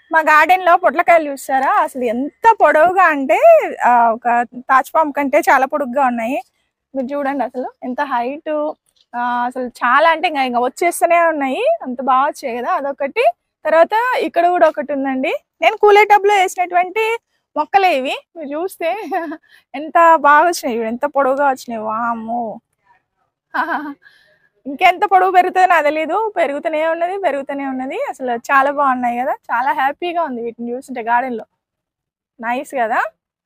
మా గార్డెన్ లో పొట్లకాయలు చూస్తారా అసలు ఎంత పొడవుగా అంటే ఆ, ఒక తాజ్పామ్ కంటే చాలా పొడుగ్గా ఉన్నాయి మీరు చూడండి అసలు ఎంత హైట్ అసలు చాలా అంటే ఇంకా ఇంకా వచ్చేస్తూనే ఉన్నాయి అంత బాగా వచ్చాయి కదా అదొకటి తర్వాత ఇక్కడ కూడా ఒకటి ఉందండి నేను కూలే టబ్ లో వేసినటువంటి మొక్కలే ఇవి మీరు చూస్తే ఎంత బాగా వచ్చినాయి చూడు ఎంత పొడవుగా వచ్చినాయి వామ్మో ఇంకెంత పొడవు పెరుగుతుందో నాకు తెలియదు పెరుగుతూనే ఉన్నది పెరుగుతూనే ఉన్నది అసలు చాలా బాగున్నాయి కదా చాలా హ్యాపీగా ఉంది వీటిని చూస్తుంటే గార్డెన్ లో నైస్ కదా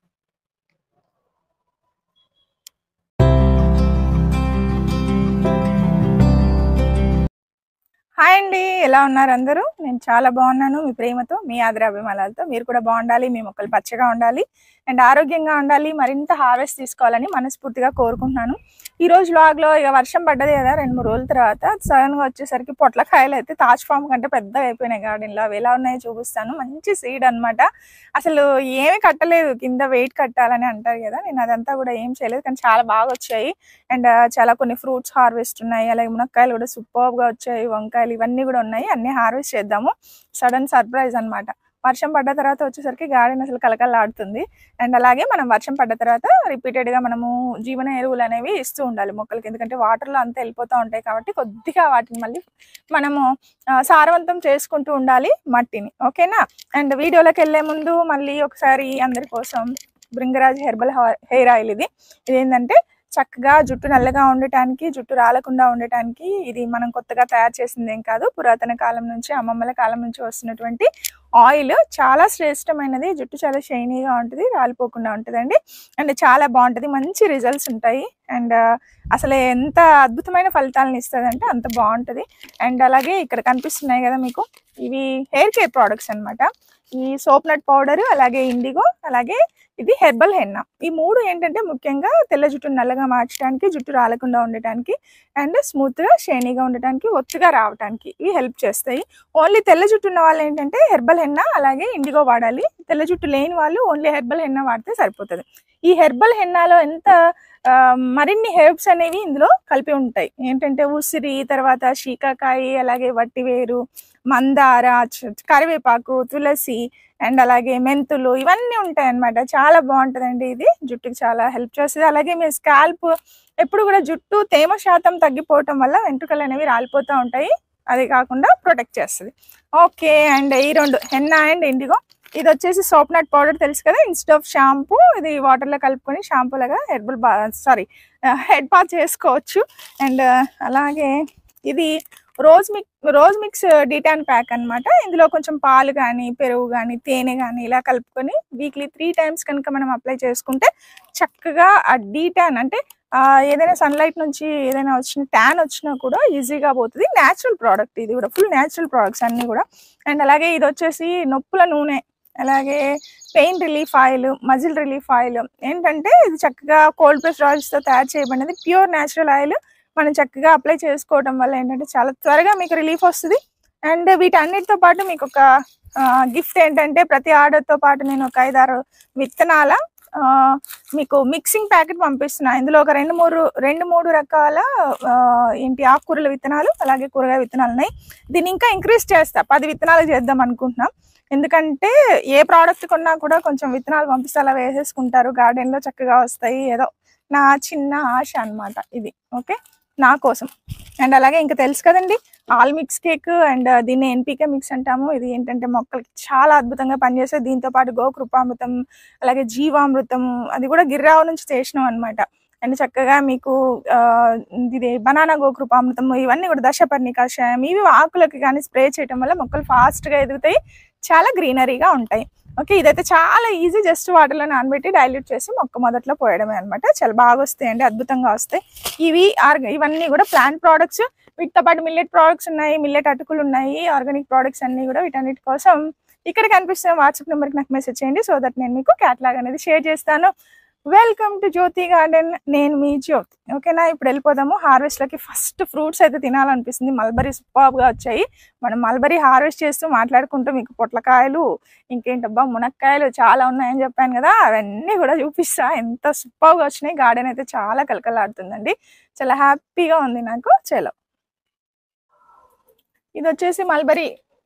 హాయ్ అండి ఎలా ఉన్నారు అందరూ నేను చాలా బాగున్నాను మీ ప్రేమతో మీ ఆదరాభిమానాలతో మీరు కూడా బాగుండాలి మీ మొక్కలు పచ్చగా ఉండాలి అండ్ ఆరోగ్యంగా ఉండాలి మరింత హార్వెస్ట్ తీసుకోవాలని మనస్ఫూర్తిగా కోరుకుంటున్నాను ఈ రోజు vlog లో ఇక వర్షం పడ్డది కదా రెండు మూడు రోజుల తర్వాత సడన్ గా వచ్చేసరికి పొట్లకాయలు అయితే తాజ్ ఫామ్ కంటే పెద్దగా అయిపోయినాయి గార్డెన్ లో అవి ఎలా ఉన్నాయో చూపిస్తాను మంచి సీడ్ అన్నమాట అసలు ఏమి కట్టలేదు కింద వెయిట్ కట్టాలని అంటారు కదా నేను అదంతా కూడా ఏం చేయలేదు కానీ చాలా బాగా వచ్చాయి అండ్ చాలా కొన్ని ఫ్రూట్స్ హార్వెస్ట్ ఉన్నాయి అలాగే మునక్కాయలు కూడా సూపర్ గా వచ్చాయి వంకాయలు ఇవన్నీ కూడా ఉన్నాయి అన్ని హార్వెస్ట్ చేద్దాము సడన్ సర్ప్రైజ్ అన్నమాట వర్షం పడ్డ తర్వాత వచ్చేసరికి గార్డెన్ అసలు కలకలాడుతుంది అండ్ అలాగే మనం వర్షం పడ్డ తర్వాత రిపీటెడ్ గా మనము జీవన ఎరువులు అనేవి ఇస్తూ ఉండాలి మొక్కలకి ఎందుకంటే వాటర్ లో అంతా వెళ్ళిపోతూ ఉంటాయి కాబట్టి కొద్దిగా వాటిని మళ్ళీ మనము ఆ, సారవంతం చేసుకుంటూ ఉండాలి మట్టిని ఓకేనా అండ్ వీడియోలోకి వెళ్ళే ముందు మళ్ళీ ఒకసారి అందరి కోసం బృంగరాజ్ హెర్బల్ హెయిర్ ఆయిల్ ఇది ఇదేంటంటే చక్కగా జుట్టు నల్లగా ఉండటానికి జుట్టు రాలకుండా ఉండటానికి ఇది మనం కొత్తగా తయారు చేసింది ఏం కాదు పురాతన కాలం నుంచి అమ్మమ్మల కాలం నుంచి వస్తున్నటువంటి ఆయిల్ చాలా శ్రేష్టమైనది జుట్టు చాలా షైనీగా ఉంటుంది రాలిపోకుండా ఉంటుందండి అండ్ చాలా బాగుంటుంది మంచి రిజల్ట్స్ ఉంటాయి అండ్ అసలు ఎంత అద్భుతమైన ఫలితాలను ఇస్తుంది అంటే అంత బాగుంటుంది అండ్ అలాగే ఇక్కడ కనిపిస్తున్నాయి కదా మీకు ఇవి హెయిర్ కేర్ ప్రోడక్ట్స్ అన్నమాట ఈ సోప్ నట్ పౌడర్ అలాగే ఇండిగో అలాగే ఇది హెర్బల్ హెన్న ఈ మూడు ఏంటంటే ముఖ్యంగా తెల్ల జుట్టు నల్లగా మార్చడానికి జుట్టు రాలకుండా ఉండటానికి అండ్ స్మూత్ గా షైనీగా ఉండటానికి ఒత్తుగా రావడానికి ఇవి హెల్ప్ చేస్తాయి ఓన్లీ తెల్ల జుట్టు ఉన్న వాళ్ళు ఏంటంటే హెర్బల్ హెన్న అలాగే ఇండిగో వాడాలి తెల్ల జుట్టు లేని వాళ్ళు ఓన్లీ హెర్బల్ హెన్న వాడితే సరిపోతుంది ఈ హెర్బల్ హెన్నాలో ఎంత ఆ, మరిన్ని హెర్బ్స్ అనేవి ఇందులో కలిపి ఉంటాయి ఏంటంటే ఉసిరి తర్వాత శీకాకాయ అలాగే వట్టివేరు మందార చ- కరివేపాకు తులసి అండ్ అలాగే మెంతులు ఇవన్నీ ఉంటాయి అన్నమాట చాలా బాగుంటుందండి ఇది జుట్టుకి చాలా హెల్ప్ చేస్తుంది అలాగే మీ స్కాల్ప్ ఎప్పుడు కూడా జుట్టు తేమ శాతం తగ్గిపోవటం వల్ల వెంట్రుకలు అనేవి రాలిపోతూ ఉంటాయి అది కాకుండా ప్రొటెక్ట్ చేస్తుంది ఓకే అండ్ ఈ రెండు హెన్నా అండ్ ఇండిగో ఇది వచ్చేసి సోప్ నట్ పౌడర్ తెలుసు కదా ఇన్స్టెడ్ ఆఫ్ షాంపూ ఇది వాటర్ లో కలుపుకొని షాంపూ లాగా హెర్బల్ బా సారీ హెడ్ బాత్ చేసుకోవచ్చు అండ్ అలాగే ఇది రోజ్ మిక్ రోజ్ మిక్స్ డీటాన్ ప్యాక్ అన్నమాట ఇందులో కొంచెం పాలు కానీ పెరుగు కానీ తేనె కానీ ఇలా కలుపుకొని వీక్లీ త్రీ టైమ్స్ కనుక మనం అప్లై చేసుకుంటే చక్కగా ఆ డీటాన్ అంటే ఆ, ఏదైనా సన్లైట్ నుంచి ఏదైనా వచ్చిన ట్యాన్ వచ్చినా కూడా ఈజీగా పోతుంది న్యాచురల్ ప్రోడక్ట్ ఇది కూడా ఫుల్ న్యాచురల్ ప్రోడక్ట్స్ అన్నీ కూడా అండ్ అలాగే ఇది వచ్చేసి నొప్పుల నూనె అలాగే pain relief oil muscle relief oil ఏంటంటే ఇది చక్కగా కోల్డ్ ప్రెస్ ఆయిల్స్ తో తయారు చేయబడినది ప్యూర్ న్యాచురల్ ఆయిల్ మనం చక్కగా అప్లై చేసుకోవడం వల్ల ఏంటంటే చాలా త్వరగా మీకు రిలీఫ్ వస్తుంది అండ్ వీటన్నిటితో పాటు మీకు ఒక గిఫ్ట్ ఏంటంటే ప్రతి ఆర్డర్ తో పాటు నేను ఒక ఐదారు విత్తనాల ఆ, మీకు మిక్సింగ్ ప్యాకెట్ పంపిస్తున్నా ఇందులో ఒక రెండు మూడు రెండు మూడు రకాల ఆ, ఏంటి ఆకుకూరల విత్తనాలు అలాగే కూరగాయ విత్తనాలు ఉన్నాయి దీన్ని ఇంకా ఇంక్రీజ్ చేస్తా పది విత్తనాలు చేద్దాం అనుకుంటున్నాం ఎందుకంటే ఏ ప్రోడక్ట్ కొన్నా కూడా కొంచెం విత్తనాలు పంపిస్తే అలా వేసేసుకుంటారు గార్డెన్ లో చక్కగా వస్తాయి ఏదో నా చిన్న ఆశ అన్నమాట ఇది ఓకే నా కోసం అండ్ అలాగే ఇంకా తెలుసు కదండి ఆల్ మిక్స్ కేక్ అండ్ దీన్ని ఎన్పికే మిక్స్ అంటాము ఇది ఏంటంటే మొక్కలకి చాలా అద్భుతంగా పనిచేస్తుంది దీంతో పాటు గోకృపామృతం అలాగే జీవామృతం అది కూడా గిర్రావు నుంచి చేసినాం అనమాట అండ్ చక్కగా మీకు ఆ, ఇది బనానా గోకృపామృతం ఇవన్నీ కూడా దశపర్ణి కషాయం ఇవి ఆకులకి కానీ స్ప్రే చేయడం వల్ల మొక్కలు fast గా ఎదుగుతాయి చాలా గ్రీనరీగా ఉంటాయి ఓకే ఇదైతే చాలా ఈజీ జస్ట్ వాటర్లో నానబెట్టి డైల్యూట్ చేసి మొక్క మొదట్లో పోయడమే అనమాట చాలా బాగా వస్తాయండి అద్భుతంగా వస్తాయి ఇవి ఆర్గ ఇవన్నీ కూడా ప్లాంట్ ప్రోడక్ట్స్ వీటితో పాటు మిల్లెట్ ప్రోడక్ట్స్ ఉన్నాయి మిల్లెట్ అటుకులు ఉన్నాయి ఆర్గానిక్ ప్రోడక్ట్స్ అన్ని కూడా వీటన్నిటి కోసం ఇక్కడ కనిపిస్తున్న వాట్సాప్ నెంబర్కి నాకు మెసేజ్ చేయండి సో దట్ నేను మీకు క్యాట్లాగ్ అనేది షేర్ చేస్తాను వెల్కమ్ టు జ్యోతి గార్డెన్ నేను మీ జ్యోతి ఓకేనా ఇప్పుడు వెళ్ళిపోదాము హార్వెస్ట్ లోకి ఫస్ట్ ఫ్రూట్స్ అయితే తినాలనిపిస్తుంది మల్బరీ సూపర్ గా వచ్చాయి మనం మల్బరీ హార్వెస్ట్ చేస్తూ మాట్లాడుకుంటూ మీకు పొట్లకాయలు ఇంకేంటబ్బా మునక్కాయలు చాలా ఉన్నాయని చెప్పాను కదా అవన్నీ కూడా చూపిస్తా ఎంత సూపర్ గా వచ్చినాయి గార్డెన్ అయితే చాలా కలకలాడుతుందండి చాలా హ్యాపీగా ఉంది నాకు చలో ఇది వచ్చేసి మల్బరీ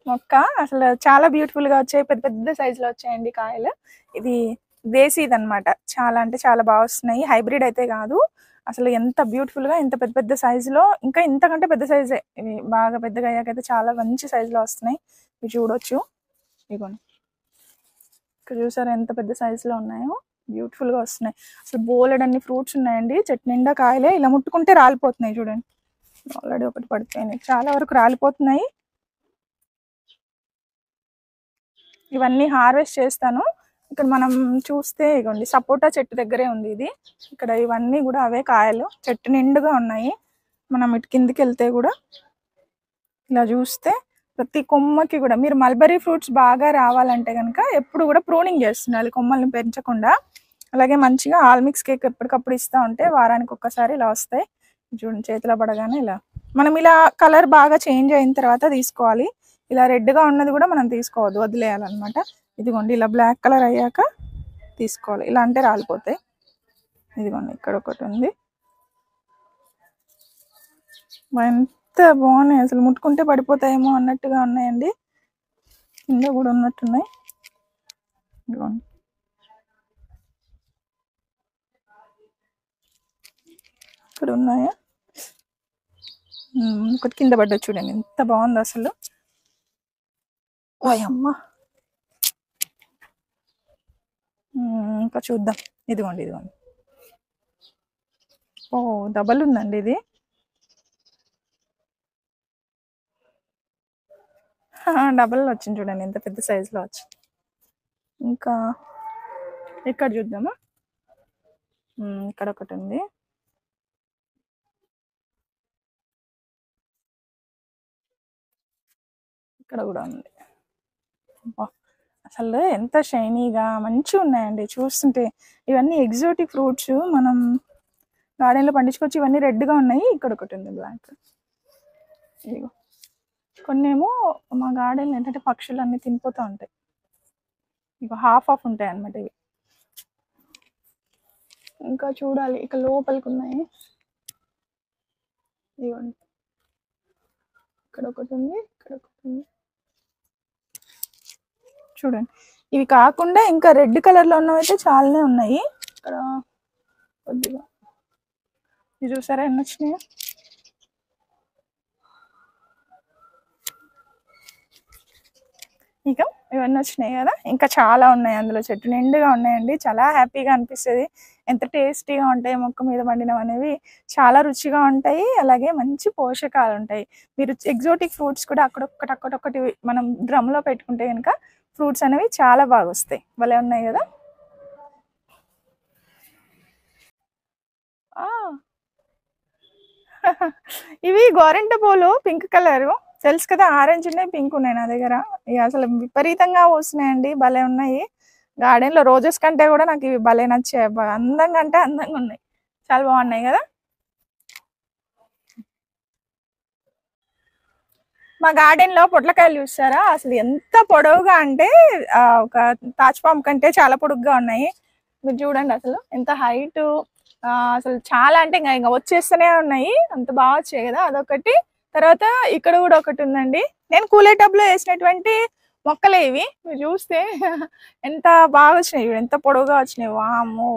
మొక్క అసలు చాలా బ్యూటిఫుల్ గా వచ్చాయి పెద్ద పెద్ద సైజ్ లో వచ్చాయండి కాయలు ఇది దేశీది అన్నమాట చాలా అంటే చాలా బాగా వస్తున్నాయి హైబ్రిడ్ అయితే కాదు అసలు ఎంత బ్యూటిఫుల్ గా ఇంత పెద్ద పెద్ద సైజు లో ఇంకా ఇంతకంటే పెద్ద సైజే ఇవి బాగా పెద్దగా అయ్యాకైతే చాలా మంచి సైజు లో వస్తున్నాయి ఇవి చూడొచ్చు ఇదిగోండి ఇక్కడ చూసారా ఎంత పెద్ద సైజు లో ఉన్నాయో బ్యూటిఫుల్ గా వస్తున్నాయి అసలు బోలెడ్ అన్ని ఫ్రూట్స్ ఉన్నాయండి చెట్టు నిండా కాయలే ఇలా ముట్టుకుంటే రాలిపోతున్నాయి చూడండి ఆల్రెడీ ఒకటి పడిపోయినాయి చాలా వరకు రాలిపోతున్నాయి ఇవన్నీ హార్వెస్ట్ చేస్తాను ఇక్కడ మనం చూస్తే ఇగోండి సపోటా చెట్టు దగ్గరే ఉంది ఇది ఇక్కడ ఇవన్నీ కూడా అవే కాయలు చెట్టు నిండుగా ఉన్నాయి మనం ఇటు కిందికి వెళ్తే కూడా ఇలా చూస్తే ప్రతి కొమ్మకి కూడా మీరు మల్బరీ ఫ్రూట్స్ బాగా రావాలంటే కనుక ఎప్పుడు కూడా ప్రూనింగ్ చేస్తుండాలి కొమ్మల్ని పెంచకుండా అలాగే మంచిగా ఆల్ మిక్స్ కేక్ ఎప్పటికప్పుడు ఇస్తూ ఉంటే వారానికి ఒక్కసారి ఇలా వస్తాయి చూడండి చేతిలో పడగానే ఇలా మనం ఇలా కలర్ బాగా చేంజ్ అయిన తర్వాత తీసుకోవాలి ఇలా రెడ్ గా ఉన్నది కూడా మనం తీసుకోవద్దు వదిలేయాలన్నమాట ఇదిగోండి ఇలా బ్లాక్ కలర్ అయ్యాక తీసుకోవాలి ఇలా అంటే రాలిపోతాయి ఇదిగోండి ఇక్కడ ఒకటి ఉంది ఎంత బాగున్నాయి అసలు ముట్టుకుంటే పడిపోతాయేమో అన్నట్టుగా ఉన్నాయండి కింద కూడా ఉన్నట్టున్నాయి ఇదిగోండి ఇక్కడ ఉన్నాయా ఉమ్, ఒకటి కింద పడ్డా చూడండి ఎంత బాగుంది అసలు ఓయమ్మ ఉమ్, ఇంకా చూద్దాం ఇదిగోండి ఇదిగోండి ఓ డబల్ ఉందండి ఇది డబల్ వచ్చింది చూడండి ఎంత పెద్ద సైజులో వచ్చింది ఇంకా ఇక్కడ చూద్దామా ఉమ్, ఇక్కడ ఒకటి ఉంది ఇక్కడ కూడా ఉంది అబ్బా, అసలు ఎంత షైనీగా మంచిగా ఉన్నాయండి చూస్తుంటే ఇవన్నీ ఎగ్జోటిక్ ఫ్రూట్స్ మనం గార్డెన్లో పండించుకోవచ్చు ఇవన్నీ రెడ్గా ఉన్నాయి ఇక్కడ ఒకటి ఉంది బ్లాక్ ఇదిగో కొన్ని ఏమో మా గార్డెన్ ఏంటంటే పక్షులు అన్ని తినిపోతూ ఉంటాయి ఇక హాఫ్ ఆఫ్ ఉంటాయి అన్నమాట ఇవి ఇంకా చూడాలి ఇక లోపలికి ఉన్నాయి ఇదిగోండి ఇక్కడ ఒకటి ఉంది ఇక్కడ ఒకటి ఉంది చూడండి ఇవి కాకుండా ఇంకా రెడ్ కలర్ లో ఉన్నవి అయితే చాలానే ఉన్నాయి ఇక్కడ కొద్దిగా ఇది చూసారా ఎన్ని వచ్చినాయో ఇక ఇవన్నీ వచ్చినాయి కదా ఇంకా చాలా ఉన్నాయి అందులో చెట్టు నిండుగా ఉన్నాయండి చాలా హ్యాపీగా అనిపిస్తుంది ఎంత టేస్టీగా ఉంటాయి మొక్క మీద పండినవి అనేవి చాలా రుచిగా ఉంటాయి అలాగే మంచి పోషకాలు ఉంటాయి మీరు ఎగ్జోటిక్ ఫ్రూట్స్ కూడా అక్కడొక్కటి అక్కడొక్కటి మనం డ్రమ్లో పెట్టుకుంటే కనుక ఫ్రూట్స్ అనేవి చాలా బాగా వస్తాయి భలే ఉన్నాయి కదా ఆ. ఇవి గోరెంట పూలు పింక్ కలర్ తెలుసు కదా ఆరెంజ్ ఉన్నాయి పింక్ ఉన్నాయి నా దగ్గర ఇక అసలు విపరీతంగా వస్తున్నాయండి భలే ఉన్నాయి గార్డెన్ లో రోజెస్ కంటే కూడా నాకు ఇవి భలే నచ్చాయి బా- అందంగా అంటే అందంగా ఉన్నాయి చాలా బాగున్నాయి కదా మా గార్డెన్ లో పొట్లకాయలు చూస్తారా అసలు ఎంత పొడవుగా అంటే ఆ, ఒక తాజ్పామ్ కంటే చాలా పొడుగ్గా ఉన్నాయి మీరు చూడండి అసలు ఎంత హైట్ అసలు చాలా అంటే ఇంకా ఇంకా వచ్చేస్తూనే ఉన్నాయి అంత బాగా వచ్చాయి కదా అదొకటి తర్వాత ఇక్కడ కూడా ఒకటి ఉందండి నేను కూలే టబ్ లో వేసినటువంటి మొక్కలే ఇవి మీరు చూస్తే ఎంత బాగా వచ్చినాయి చూడు, ఎంత పొడవుగా వచ్చినాయి వామ్మో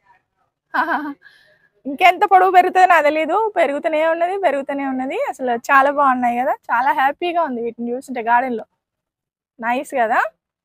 ఇంకెంత పొడవు పెరుగుతుందో నాకు తెలీదు పెరుగుతూనే ఉన్నది పెరుగుతూనే ఉన్నది అసలు చాలా బాగున్నాయి కదా చాలా హ్యాపీగా ఉంది వీటిని చూస్తుంటే గార్డెన్ లో నైస్ కదా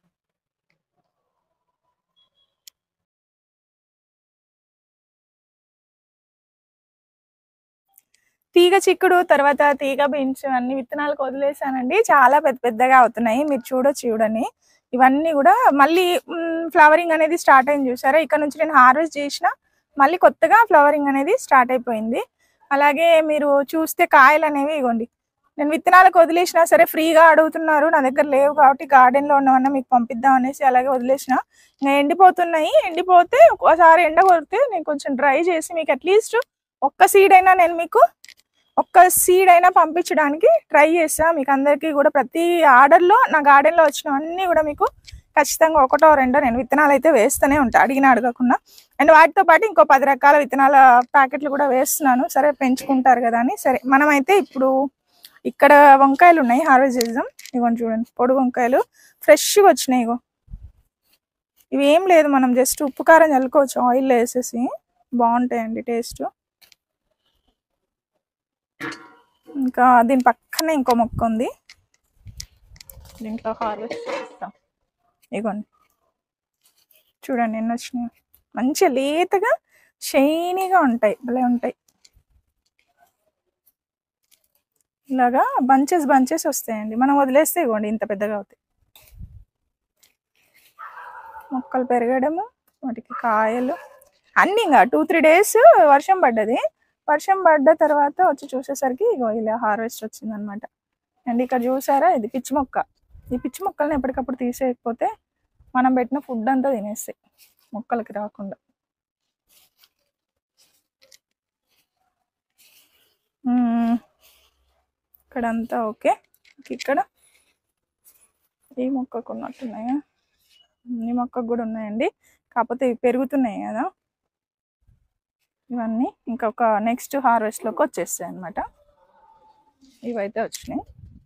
తీగ చిక్కుడు తర్వాత తీగ బీన్స్ అన్ని విత్తనాలకు వదిలేసానండి చాలా పెద్ద పెద్దగా అవుతున్నాయి మీరు చూడొచ్చు చూడండి ఇవన్నీ కూడా మళ్ళీ ఫ్లవరింగ్ అనేది స్టార్ట్ అయింది చూసారా ఇక్కడ నుంచి నేను హార్వెస్ట్ చేసిన మళ్ళీ కొత్తగా ఫ్లవరింగ్ అనేది స్టార్ట్ అయిపోయింది అలాగే మీరు చూస్తే కాయలు అనేవి ఇగోండి నేను విత్తనాలకు వదిలేసినా సరే ఫ్రీగా అడుగుతున్నారు నా దగ్గర లేవు కాబట్టి garden లో ఉన్నవన్నా మీకు పంపిద్దాం అనేసి అలాగే వదిలేసిన ఇంకా ఎండిపోతున్నాయి ఎండిపోతే ఒకసారి ఎండ కొడితే నేను కొంచెం డ్రై చేసి మీకు అట్లీస్ట్ ఒక్క సీడ్ అయినా నేను మీకు ఒక్క సీడ్ అయినా పంపించడానికి ట్రై చేస్తా మీకు అందరికీ కూడా ప్రతి ఆర్డర్లో నా గార్డెన్లో వచ్చినవన్నీ కూడా మీకు ఖచ్చితంగా ఒకటో రెండో నేను విత్తనాలు అయితే వేస్తూనే ఉంటా అడిగిన అడగకుండా అండ్ వాటితో పాటు ఇంకో పది రకాల విత్తనాల ప్యాకెట్లు కూడా వేస్తున్నాను సరే పెంచుకుంటారు కదా అని సరే మనమైతే ఇప్పుడు ఇక్కడ వంకాయలు ఉన్నాయి హార్వెస్ట్ చేద్దాం ఇగోండి చూడండి పొడుగు వంకాయలు ఫ్రెష్గా వచ్చినాయి ఇగో ఇవి ఏం లేదు మనం జస్ట్ ఉప్పు కారం చల్లుకోవచ్చు ఆయిల్ వేసేసి బాగుంటాయండి టేస్ట్ ఇంకా దీని పక్కనే ఇంకో మొక్క ఉంది దీంట్లో హార్వెస్ట్ చేస్తాం ఇగోండి చూడండి ఎన్ని వచ్చినాయి మంచిగా లేతగా షైనీగా ఉంటాయి భలే ఉంటాయి ఇలాగా బంచెస్ బంచెస్ వస్తాయండి మనం వదిలేస్తే ఇవ్వండి ఇంత పెద్దగా అవుతాయి మొక్కలు పెరగడము వాటికి కాయలు అన్నీ ఇంకా టూ త్రీ డేస్ వర్షం పడ్డది వర్షం పడ్డ తర్వాత వచ్చి చూసేసరికి ఇగో ఇలా హార్వెస్ట్ వచ్చింది అనమాట అండ్ ఇక్కడ చూసారా ఇది పిచ్చి మొక్క ఈ పిచ్చి మొక్కల్ని ఎప్పటికప్పుడు తీసేయకపోతే మనం పెట్టిన ఫుడ్ అంతా తినేస్తాయి మొక్కలకి రాకుండా మ్మ్. ఇక్కడంతా ఓకే ఇక్కడ ఈ మొక్కకు ఉన్నట్టున్నాయా ఈ మొక్కకు కూడా ఉన్నాయండి కాకపోతే ఇవి పెరుగుతున్నాయి కదా ఇవన్నీ ఇంకొక నెక్స్ట్ హార్వెస్ట్లోకి వచ్చేస్తాయి అన్నమాట ఇవైతే వచ్చినాయి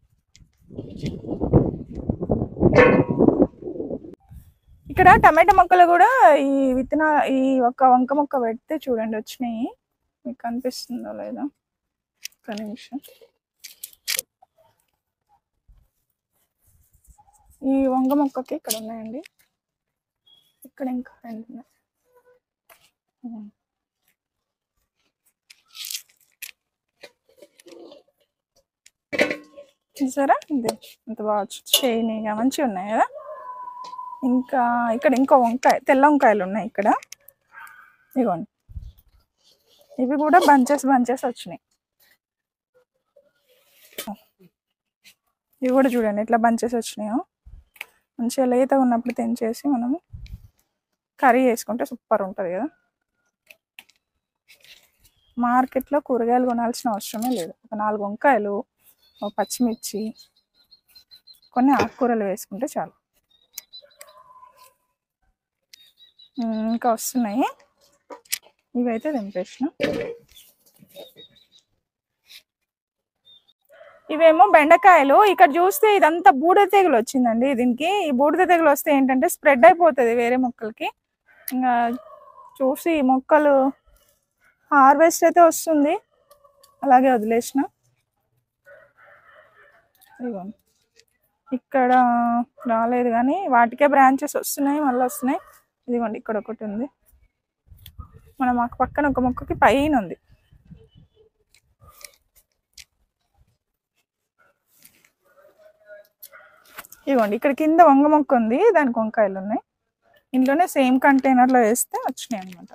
ఇక్కడ టమాటా మొక్కలు కూడా ఈ విత్తన ఈ ఒక వంక మొక్క పెడితే చూడండి వచ్చినాయి మీకు కనిపిస్తుందో లేదో ఒక నిమిషం ఈ వంగ మొక్కకి ఇక్కడ ఉన్నాయండి ఇక్కడ ఇంకా రెండు ఉన్నాయి ఉమ్. చూసారా ఇది ఇంత బాగా షైనీగా మంచిగా ఉన్నాయి కదా ఇంకా ఇక్కడ ఇంకో వంకాయ తెల్ల వంకాయలు ఉన్నాయి ఇక్కడ ఇగోండి ఇవి కూడా బంచెస్ బంచెస్ వచ్చినాయి ఇవి కూడా చూడండి ఎట్లా బంచెస్ వచ్చినాయో మంచిగా లేతగా ఉన్నప్పుడు తెంచేసి మనము కర్రీ చేసుకుంటే సూపర్ ఉంటుంది కదా మార్కెట్లో కూరగాయలు కొనాల్సిన అవసరమే లేదు ఒక నాలుగు వంకాయలు ఒక పచ్చిమిర్చి కొన్ని ఆకుకూరలు వేసుకుంటే చాలు ఉమ్, ఇంకా వస్తున్నాయి ఇవైతే తెంపేసిన ఇవేమో బెండకాయలు ఇక్కడ చూస్తే ఇదంతా బూడిద తెగులు వచ్చిందండి దీనికి ఈ బూడిద తెగులు వస్తే ఏంటంటే స్ప్రెడ్ అయిపోతుంది వేరే మొక్కలకి ఇంకా చూసి ఈ మొక్కలు హార్వెస్ట్ అయితే వస్తుంది అలాగే వదిలేసిన ఇదిగోండి ఇక్కడ రాలేదు కానీ వాటికే బ్రాంచెస్ వస్తున్నాయి మళ్ళీ వస్తున్నాయి ఇదిగోండి ఇక్కడ ఒకటి ఉంది మన మాకు పక్కన ఒక మొక్కకి పైన ఉంది ఇదిగోండి ఇక్కడ కింద వంగ మొక్క ఉంది దానికి వంకాయలు ఉన్నాయి ఇంట్లోనే సేమ్ కంటైనర్లో వేస్తే వచ్చినాయి అనమాట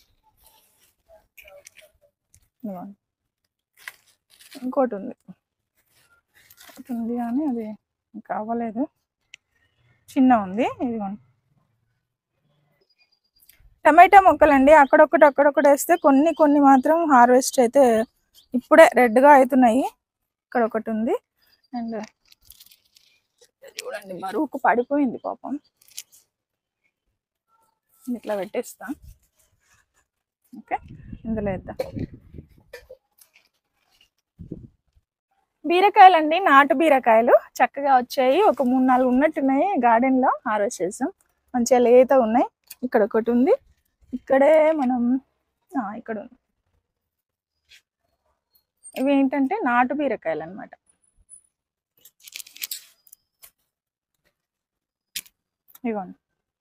ఇదిగోండి ఇంకోటి ఉంది ఒకటి ఉంది కానీ అది ఇంకా అవ్వలేదు చిన్న ఉంది ఇదిగోండి టమాటా మొక్కలండి అక్కడొక్కటి అక్కడొక్కటి వేస్తే కొన్ని కొన్ని మాత్రం హార్వెస్ట్ అయితే ఇప్పుడే రెడ్గా అవుతున్నాయి ఇక్కడ ఒకటి ఉంది అండ్ చూడండి బరువుకు పడిపోయింది పాపం ఇట్లా పెట్టేస్తా ఓకే ఇందులో వేద్దాం బీరకాయలు అండి నాటు బీరకాయలు చక్కగా వచ్చాయి ఒక మూడు నాలుగు ఉన్నట్టున్నాయి గార్డెన్లో హార్వెస్ట్ చేసాం మంచిగా లేతగా ఉన్నాయి ఇక్కడ ఒకటి ఉంది ఇక్కడే మనం ఆ, ఇక్కడ ఉంది ఇవి ఏంటంటే నాటు బీరకాయలు అనమాట ఇదిగోండి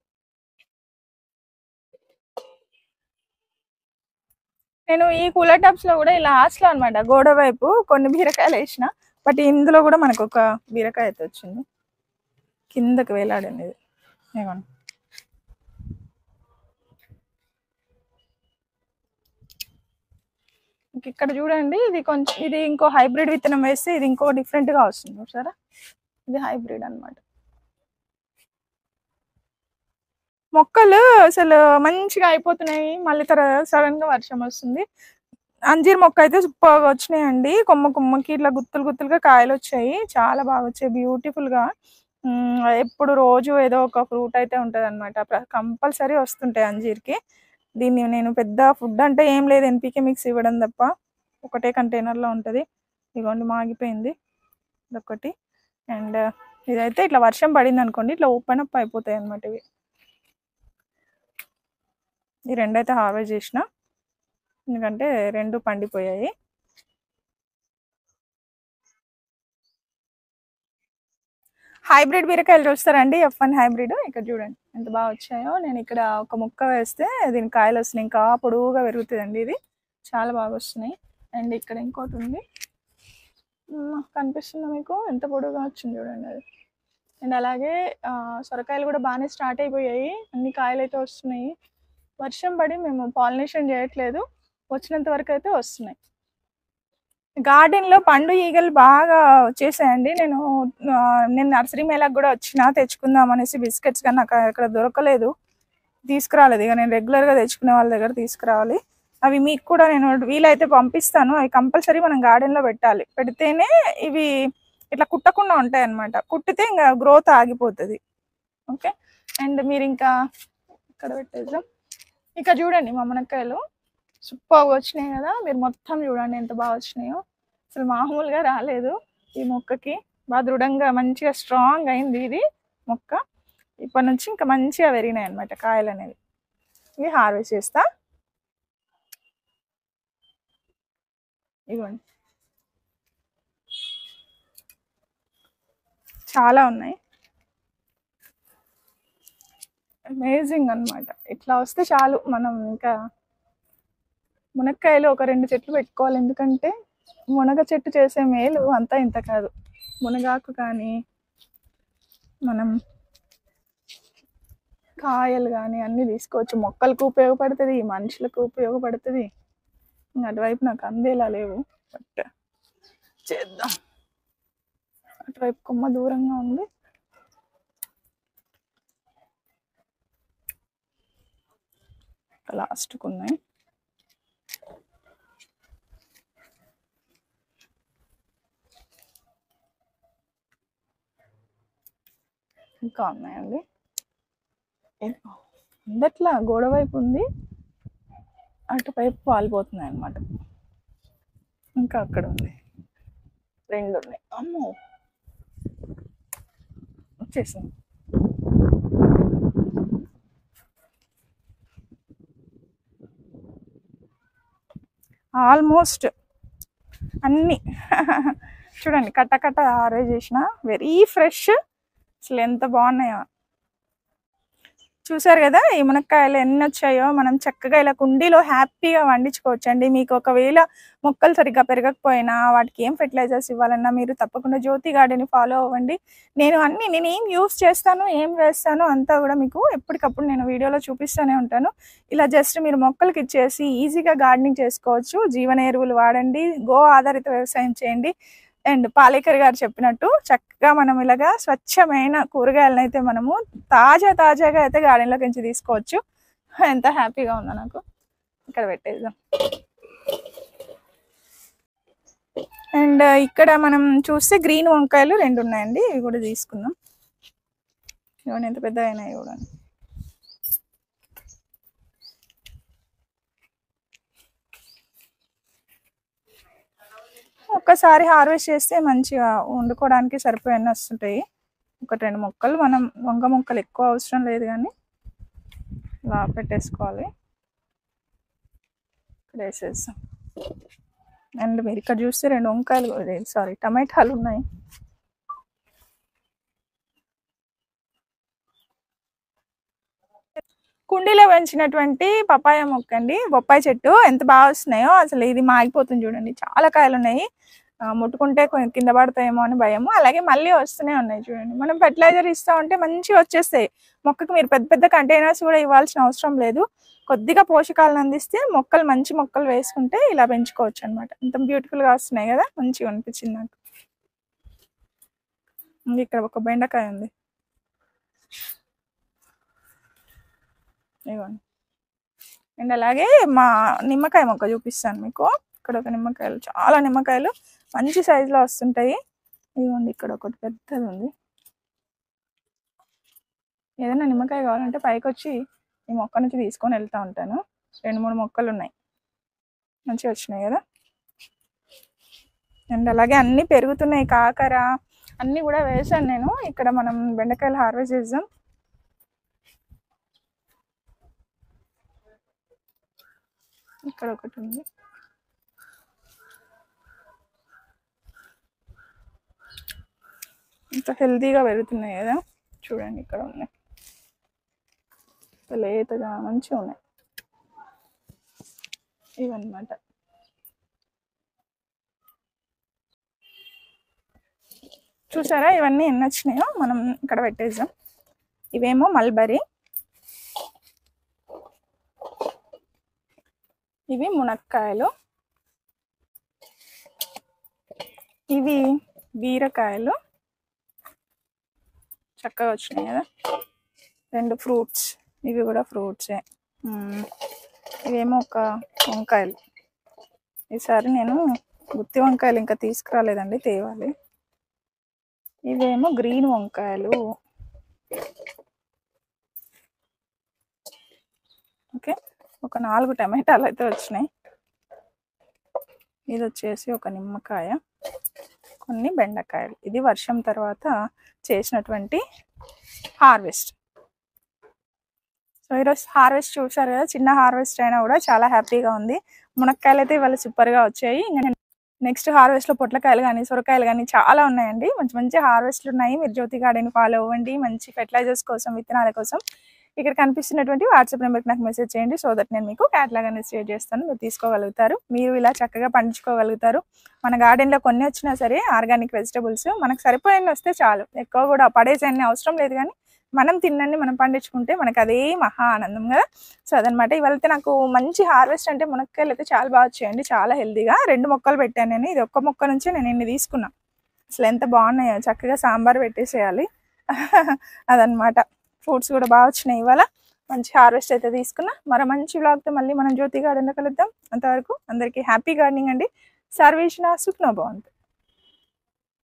నేను ఈ కూలర్ టబ్స్ లో కూడా ఇలా లాస్ట్ లో అనమాట గోడ వైపు కొన్ని బీరకాయలు వేసిన బట్ ఇందులో కూడా మనకు ఒక బీరకాయ అయితే వచ్చింది కిందకి వేలాడింది ఇది ఇదిగోండి ఇంక ఇక్కడ చూడండి ఇది కొంచెం ఇది ఇంకో హైబ్రిడ్ విత్తనం వేస్తే ఇది ఇంకో different గా వస్తుంది చూసారా ఇది హైబ్రిడ్ అన్నమాట మొక్కలు అసలు మంచిగా అయిపోతున్నాయి మళ్ళీ తర్వాత సడన్ గా వర్షం వస్తుంది అంజీర్ మొక్క అయితే సూపర్గా వచ్చినాయండి కొమ్మ కొమ్మకి ఇట్లా గుత్తులు గుత్తులుగా కాయలు వచ్చాయి చాలా బాగా వచ్చాయి బ్యూటిఫుల్ గా ఉమ్, ఎప్పుడు రోజు ఏదో ఒక ఫ్రూట్ అయితే ఉంటది అనమాట కంపల్సరీ వస్తుంటాయి అంజీర్కి దీన్ని నేను పెద్ద ఫుడ్ అంటే ఏం లేదు ఎన్పికే మిక్స్ ఇవ్వడం తప్ప ఒకటే container లో ఉంటది ఇదిగోండి మాగిపోయింది ఇదొకటి అండ్ ఇదైతే ఇట్లా వర్షం పడింది అనుకోండి ఇట్లా ఓపెన్ అప్ అయిపోతాయి అన్నమాట ఇవి ఈ రెండైతే హార్వెస్ట్ చేసిన ఎందుకంటే రెండు పండిపోయాయి హైబ్రిడ్ బీరకాయలు చూస్తారండి ఎఫ్ వన్ హైబ్రిడ్ ఇక్కడ చూడండి ఎంత బాగా వచ్చాయో నేను ఇక్కడ ఒక ముక్క వేస్తే దీని కాయలు వస్తున్నాయి ఇంకా పొడువుగా పెరుగుతుందండి ఇది చాలా బాగా వస్తున్నాయి అండ్ ఇక్కడ ఇంకోటి ఉంది ఉమ్, కనిపిస్తుందా మీకు ఎంత పొడువుగా వచ్చింది చూడండి అది అండ్ అలాగే ఆ, సొరకాయలు కూడా బాగానే స్టార్ట్ అయిపోయాయి అన్ని కాయలు అయితే వస్తున్నాయి వర్షం పడి మేము పాలినేషన్ చేయట్లేదు వచ్చినంత వరకు అయితే వస్తున్నాయి గార్డెన్ లో పండు ఈగలు బాగా వచ్చేసాయండి నేను ఆ, నేను నర్సరీ మేళకు కూడా వచ్చిన తెచ్చుకుందాం అనేసి బిస్కెట్స్ కానీ నాకు అక్కడ దొరకలేదు తీసుకురాలేదు ఇక నేను రెగ్యులర్ గా తెచ్చుకునే వాళ్ళ దగ్గర తీసుకురావాలి అవి మీకు కూడా నేను వీలైతే పంపిస్తాను అవి కంపల్సరీ మనం గార్డెన్ లో పెట్టాలి పెడితేనే ఇవి ఇట్లా కుట్టకుండా ఉంటాయి అన్నమాట కుట్టితే ఇంకా గ్రోత్ ఆగిపోతుంది ఓకే అండ్ మీరు ఇంకా ఇక్కడ పెట్టేద్దాం ఇక చూడండి మా మునక్కాయలు సూపర్ వచ్చినాయి కదా మీరు మొత్తం చూడండి ఎంత బాగా వచ్చినాయో అసలు మామూలుగా రాలేదు ఈ మొక్కకి బాగా దృఢంగా మంచిగా స్ట్రాంగ్ అయింది ఇది మొక్క ఇప్పటి నుంచి ఇంకా మంచిగా పెరిగినాయి అనమాట కాయలు అనేవి ఇవి హార్వెస్ట్ చేస్తా ఇదిగోండి చాలా ఉన్నాయి అమేజింగ్ అన్నమాట ఇట్లా వస్తే చాలు మనం ఇంకా మునక్కాయలు ఒక రెండు చెట్లు పెట్టుకోవాలి ఎందుకంటే మునగ చెట్టు చేసే మేలు అంతా ఇంత కాదు మునగాకు కానీ మనం కాయలు కానీ అన్నీ తీసుకోవచ్చు మొక్కలకు ఉపయోగపడుతుంది మనుషులకు ఉపయోగపడుతుంది ఇంకా అటువైపు నాకు అందేలా లేవు బట్ చేద్దాం అటువైపు కొమ్మ దూరంగా ఉంది లాస్ట్కు ఉన్నాయి ఇంకా ఉన్నాయండి ఇదిగో. అందట్లా గోడ వైపు ఉంది అటువైపు పాలిపోతున్నాయి అన్నమాట ఇంకా అక్కడ ఉంది రెండు ఉన్నాయి అమ్మో వచ్చేసింది ఆల్మోస్ట్ అన్ని చూడండి కట్ట కట్ట ఆరే చేసిన వెరీ ఫ్రెష్ అసలు ఎంత బాగున్నాయో చూసారు కదా ఈ మునక్కాయలు ఎన్ని వచ్చాయో మనం చక్కగా ఇలా కుండీలో హ్యాపీగా వండించుకోవచ్చు అండి మీకు ఒకవేళ మొక్కలు సరిగ్గా పెరగకపోయినా వాటికి ఏం ఫెర్టిలైజర్స్ ఇవ్వాలన్నా మీరు తప్పకుండా జ్యోతి గార్డెన్ ఫాలో అవ్వండి నేను అన్ని నేను ఏం యూస్ చేస్తాను ఏం వేస్తాను అంతా కూడా మీకు ఎప్పటికప్పుడు నేను వీడియోలో చూపిస్తూనే ఉంటాను ఇలా జస్ట్ మీరు మొక్కలకి ఇచ్చేసి ఈజీగా గార్డెనింగ్ చేసుకోవచ్చు జీవన ఎరువులు వాడండి గో ఆధారిత వ్యవసాయం చేయండి అండ్ పాలేకర్ గారు చెప్పినట్టు చక్కగా మనం ఇలాగా స్వచ్ఛమైన కూరగాయలను అయితే మనము తాజా తాజాగా అయితే గార్డెన్లోకి నుంచి తీసుకోవచ్చు ఎంత హ్యాపీగా ఉందో నాకు ఇక్కడ పెట్టేద్దాం అండ్ ఇక్కడ మనం చూస్తే గ్రీన్ వంకాయలు రెండు ఉన్నాయండి ఇవి కూడా తీసుకుందాం ఇవన్నీ ఎంత పెద్దగా అయినాయి చూడండి ఒక్కసారి హార్వెస్ట్ చేస్తే మంచిగా వండుకోవడానికి సరిపోయన్నీ వస్తుంటాయి ఒక రెండు మొక్కలు మనం వంగ మొక్కలు ఎక్కువ అవసరం లేదు కానీ ఇలా పెట్టేసుకోవాలి ఇక్కడ వేసేస్తాం అండ్ మీరు ఇక్కడ చూస్తే రెండు వంకాయలు సారీ టమాటాలు ఉన్నాయి కుండీలో పెంచినటువంటి పపాయ మొక్క అండి బొప్పాయి చెట్టు ఎంత బాగా వస్తున్నాయో అసలు ఇది మాగిపోతుంది చూడండి చాలా కాయలు ఉన్నాయి ఆ, ముట్టుకుంటే కొంచెం కింద పడతాయేమో అని భయము అలాగే మళ్ళీ వస్తూనే ఉన్నాయి చూడండి మనం ఫెర్టిలైజర్ ఇస్తా ఉంటే మంచిగా వచ్చేస్తాయి మొక్కకి మీరు పెద్ద పెద్ద కంటైనర్స్ కూడా ఇవ్వాల్సిన అవసరం లేదు కొద్దిగా పోషకాలను అందిస్తే మొక్కలు మంచి మొక్కలు వేసుకుంటే ఇలా పెంచుకోవచ్చు అనమాట ఎంత బ్యూటిఫుల్గా వస్తున్నాయి కదా మంచిగా అనిపించింది నాకు ఉంది ఇక్కడ ఒక బెండకాయ ఉంది ఇదిగోండి అండ్ అలాగే మా నిమ్మకాయ మొక్క చూపిస్తాను మీకు ఇక్కడ ఒక నిమ్మకాయలు చాలా నిమ్మకాయలు మంచి సైజులో వస్తుంటాయి ఇదిగోండి ఇక్కడ ఒకటి పెద్దది ఉంది ఏదైనా నిమ్మకాయ కావాలంటే పైకి వచ్చి ఈ మొక్క నుంచి తీసుకొని వెళ్తూ ఉంటాను రెండు మూడు మొక్కలు ఉన్నాయి మంచిగా వచ్చినాయి కదా అండ్ అలాగే అన్నీ పెరుగుతున్నాయి కాకర అన్నీ కూడా వేసాను నేను ఇక్కడ మనం బెండకాయలు హార్వెస్ట్ చేద్దాం ఇక్కడ ఒకటి ఉంది ఇంత హెల్తీగా పెరుగుతున్నాయి కదా చూడండి ఇక్కడ ఉన్నాయి ఇంత లేతగా మంచిగా ఉన్నాయి ఇవన్నమాట చూసారా ఇవన్నీ ఎన్ని వచ్చినాయో మనం ఇక్కడ పెట్టేద్దాం ఇవేమో మల్బరీ ఇవి మునక్కాయలు ఇవి బీరకాయలు చక్కగా వచ్చినాయి కదా రెండు ఫ్రూట్స్ ఇవి కూడా ఫ్రూట్సే మ్మ్. ఇవేమో ఒక వంకాయలు ఈసారి నేను గుత్తి వంకాయలు ఇంకా తీసుకురాలేదండి తేవాలి ఇవేమో గ్రీన్ వంకాయలు ఓకే ఒక నాలుగు టమాటాలు అయితే వచ్చినాయి ఇది వచ్చేసి ఒక నిమ్మకాయ కొన్ని బెండకాయలు ఇది వర్షం తర్వాత చేసినటువంటి హార్వెస్ట్ సో ఈరోజు హార్వెస్ట్ చూసారు కదా చిన్న హార్వెస్ట్ అయినా కూడా చాలా హ్యాపీగా ఉంది మునక్కాయలు అయితే ఇవాళ సూపర్గా వచ్చాయి ఇంకా నెక్స్ట్ హార్వెస్ట్లో పొట్లకాయలు కానీ సొరకాయలు కానీ చాలా ఉన్నాయండి మంచి మంచి హార్వెస్ట్లు ఉన్నాయి మీరు జ్యోతి గార్డెన్ ఫాలో అవ్వండి మంచి ఫెర్టిలైజర్స్ కోసం విత్తనాల కోసం ఇక్కడ కనిపిస్తున్నటువంటి వాట్సాప్ నెంబర్కి నాకు మెసేజ్ చేయండి సో దట్ నేను మీకు క్యాట్లాగ్ అనేది షేర్ చేస్తాను మీరు తీసుకోగలుగుతారు మీరు ఇలా చక్కగా పండించుకోగలుగుతారు మన గార్డెన్లో కొన్ని వచ్చినా సరే ఆర్గానిక్ వెజిటబుల్స్ మనకు సరిపోయిన వస్తే చాలు ఎక్కువ కూడా పడేసేయని అవసరం లేదు కానీ మనం తిన్నన్ని మనం పండించుకుంటే మనకు అదే మహా ఆనందం కదా సో అదనమాట ఇవాళ అయితే నాకు మంచి హార్వెస్ట్ అంటే మునక్కాయలు అయితే చాలా బాగా వచ్చాయండి చాలా హెల్తీగా రెండు మొక్కలు పెట్టాను నేను ఇది ఒక్క మొక్క నుంచే నేను ఇన్ని తీసుకున్నా అసలు ఎంత బాగున్నాయో చక్కగా సాంబార్ పెట్టేసేయాలి అదనమాట ఫ్రూట్స్ కూడా బాగా వచ్చినాయి ఇవాళ మంచి హార్వెస్ట్ అయితే తీసుకున్నా మరో మంచి వ్లాగ్తో మళ్ళీ మనం జ్యోతి గార్డెన్లో కలుద్దాం అంతవరకు అందరికీ హ్యాపీ గార్డెనింగ్ అండి సర్వేషణ సుఖ్నో బాగుంది